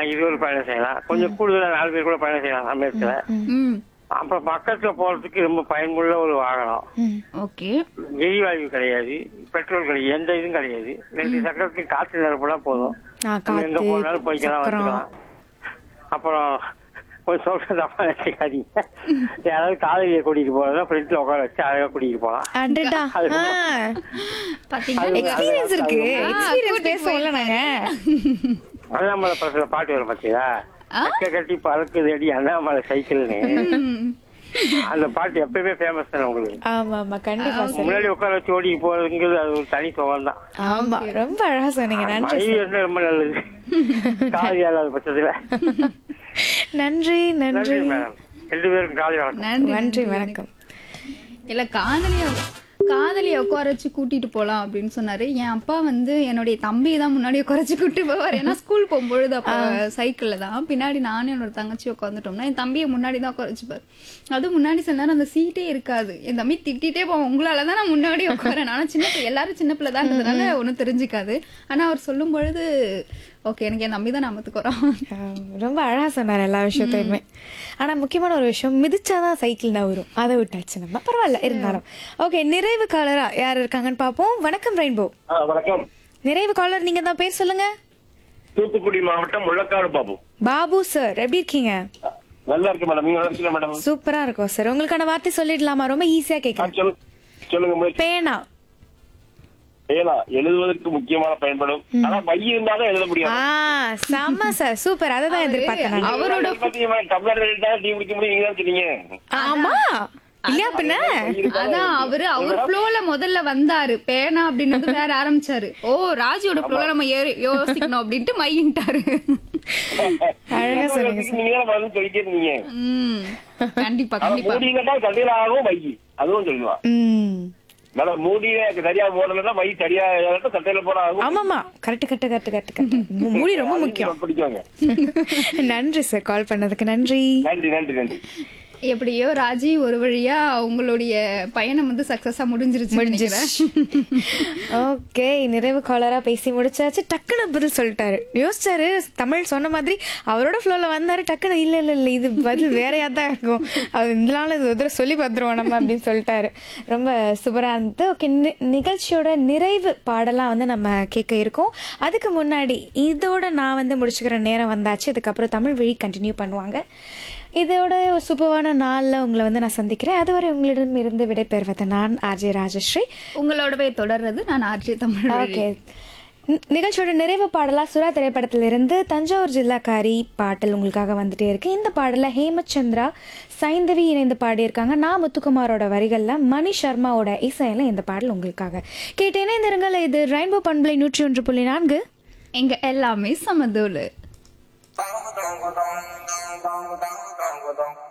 செய்யலாம் இருவர் பயணம் செய்யலாம் கொஞ்சம் கூடுதலா நாலு பேர் கூட பயணம் செய்யலாம் சமயத்துல ம் அப்புறம் பக்கத்துல போறதுக்கு ரொம்ப பயனுள்ள ஒரு வாகனம் ம். ஓகே எரிவாயு கிடையாது பெட்ரோல் கிடையாது எந்த இதுவும் கிடையாது ரெண்டு சக்கரத்துக்கு காற்று நிரப்புனா போதும் ஆ, நம்ம எங்க காத்து, போனாலும் போய்க்கலாம் சக்கரம். வந்துக்கலாம் அப்புறம் கொஞ்சம் சொல்ற தப்பா நினைக்காதீங்க யாராவது காதலியை கூட்டிட்டு போறதா ஃப்ரெண்ட்ல உட்கார வச்சு அழகா கூட்டிட்டு போலாம் அடடா ஆ. பாத்தீங்கன்னா அது- எக்ஸ்பீரியன்ஸ் இருக்கு ஆ, எக்ஸ்பீரியன்ஸ் பேசுவோம்ல நாங்க அண்ணாமலை படத்துல பாட்டு வரும் பாத்தீங்களா ஆ? அக்க கட்டி பறக்குது அடி அண்ணாமலை சைக்கிள்னு ம். அந்த பாட்டு எப்பயுமே ஃபேமஸ் தானே உங்களுக்கு ஆமா ஆமா கண்டிப்பா சார் முன்னாடி உட்கார வச்சு ஓடி போறதுங்கிறது அது ஒரு தனி சுகம் தான் ஆமா ரொம்ப அழகா சொன்னீங்க நன்றி மனைவி சார் வந்து ரொம்ப நல்லது காதலி இல்லாத பட்சத்துல நன்றி நன்றி நன்றி மேடம் ரெண்டு பேருக்கும் காலை வணக்கம் நன்றி நன்றி வணக்கம் இல்ல காதலிய காதலிய உட்கார வச்சு கூட்டிட்டு போலாம் அப்படின்னு சொன்னாரு என் அப்பா வந்து என்னுடைய தம்பியை தான் முன்னாடி உட்கார வச்சு கூட்டிட்டு போவார் ஏன்னா ஸ்கூல் போகும்பொழுது அப்ப சைக்கிள்ல தான் பின்னாடி நானும் என்னோட தங்கச்சி உட்காந்துட்டோம்னா என் தம்பியை முன்னாடி தான் உட்கார வச்சுப்பாரு அதுவும் முன்னாடி சில நேரம் அந்த சீட்டே இருக்காது என் தம்பி திட்டிட்டே போவோம் உங்களால தான் நான் முன்னாடி உட்காரேன் ஆனா சின்ன பிள்ளை எல்லாரும் சின்ன பிள்ளை தான்றதுனால ஒன்றும் தெரிஞ்சுக்காது ஆனா அவர் சொல்லும் பொழுது ஓகே எனக்கு என் தம்பி தான் நாமத்துக்கு வரோம் ஆ, ரொம்ப அழகா சொன்னார் எல்லா விஷயத்தையுமே ஆனா முக்கியமான ஒரு விஷயம் மிதிச்சாதான் சைக்கிள் நவரும் அதை விட்டாச்சு நம்ம பரவாயில்ல இருந்தாலும் ஓகே நிறைவு காலரா யார் இருக்காங்கன்னு பாப்போம் வணக்கம் ரெயின்போ ஆ, வணக்கம் நிறைவு காலர் நீங்க தான் பேர் சொல்லுங்க தூத்துக்குடி மாவட்டம் முள்ளக்காடு பாபு பாபு சார் எப்படி இருக்கீங்க நல்லா இருக்கு மேடம் நீங்க நல்லா இருக்கீங்க மேடம் சூப்பரா இருக்கும் சார் உங்களுக்கான வார்த்தை சொல்லிடலாமா ரொம்ப ஈஸியா ஆ, கேட்கறேன் சொல்லு சொல்லுங்க முயற்சி பேனா ஏலா எழுதுவதற்கு முக்கியமான பயன்படும் ஆனா மை இருந்தாலும் எழுத முடியாது ஆ செம்ம சார் சூப்பர் அதை தான் எதிர்பார்த்தேன் நான். அவரோட பாத்தீங்கன்னா, டம்ளர் எழுதிட்டா டீ குடிக்க முடியும் நீங்க தான் சொன்னீங்க ஆமா இல்லையா பின்ன அதான் அவரு அவர் ஃப்ளோல முதல்ல வந்தாரு பேனா அப்படின்றது வேற ஆரம்பிச்சாரு ஓ ராஜியோட ஃப்ளோல நம்ம ஏறி- யோசிக்கணும் அப்படின்ட்டு மையின்ட்டாரு அழகா சொன்னீங்க நீங்க தான் பதில் சொல்லிட்டே இருந்தீங்க உம் கண்டிப்பா ஆனா, கண்டிப்பா மூடி கேட்டா தண்ணீர் ஆகும் மை அதுவும் சொல்லலாம் ம் மேடம் மூடியே சரியா போடலன்னா மை சரியா இல்லாட்டா சட்டையில போட ஆகும் ஆமாமா correct correct correct correct correct மூடி ரொம்ப முக்கியம் பிடிக்குவாங்க நன்றி சார் கால் பண்ணதுக்கு நன்றி நன்றி நன்றி நன்றி எப்படியோ ராஜி ஒரு வழியா உங்களுடைய பயணம் வந்து சக்சஸா முடிஞ்சிருச்சு நினைக்கிறேன். ஓகே நிறைவு காலரா பேசி முடிச்சாச்சு டக்குன்னு பதில் சொல்லிட்டாரு யோசிச்சாரு தமிழ் சொன்ன மாதிரி அவரோட ஃப்ளோல வந்தாரு டக்குன்னு இல்ல இல்ல இல்ல இது பதில் வேறையா தான் இருக்கும் அது இதனால இது ஒரு தடவை சொல்லி பார்த்துருவோம் நம்ம அப்படின்னு சொல்லிட்டாரு ரொம்ப சூப்பரா இருந்தது ஓகே நிகழ்ச்சியோட நிறைவு பாடலாம் வந்து நம்ம கேட்க இருக்கோம் அதுக்கு முன்னாடி இதோட நான் வந்து முடிச்சுக்கிற நேரம் வந்தாச்சு அதுக்கப்புறம் தமிழ் வழி கண்டினியூ பண்ணுவாங்க இதோட ஒரு சூப்பரான நாளில் உங்களை வந்து நான் சந்திக்கிறேன் அதுவரை உங்களிடம் இருந்து விடைபெறுவது நான் ஆர்ஜே ராஜஸ்ரீ உங்களோடவே தொடர்றது நான் ஆர்ஜி தமிழ் ஓகே நி- நிகழ்ச்சியோட நிறைவு பாடலா சுறா திரைப்படத்திலிருந்து தஞ்சாவூர் ஜில்லாக்காரி பாடல் உங்களுக்காக வந்துட்டே இருக்கு இந்த பாடல ஹேமச்சந்திரா சைந்தவி இணைந்து பாடியிருக்காங்க நான் முத்துக்குமாரோட வரிகள்ல மணி சர்மாவோட இசையில இந்த பாடல் உங்களுக்காக கேட்டு இணைந்திருங்கள் இது ரெயின்போ பண்பலை நூற்றி ஒன்று புள்ளி நான்கு எங்க எல்லாமே சமதோலு Bang, bang, bang, bang, bang, bang, bang, bang, bang.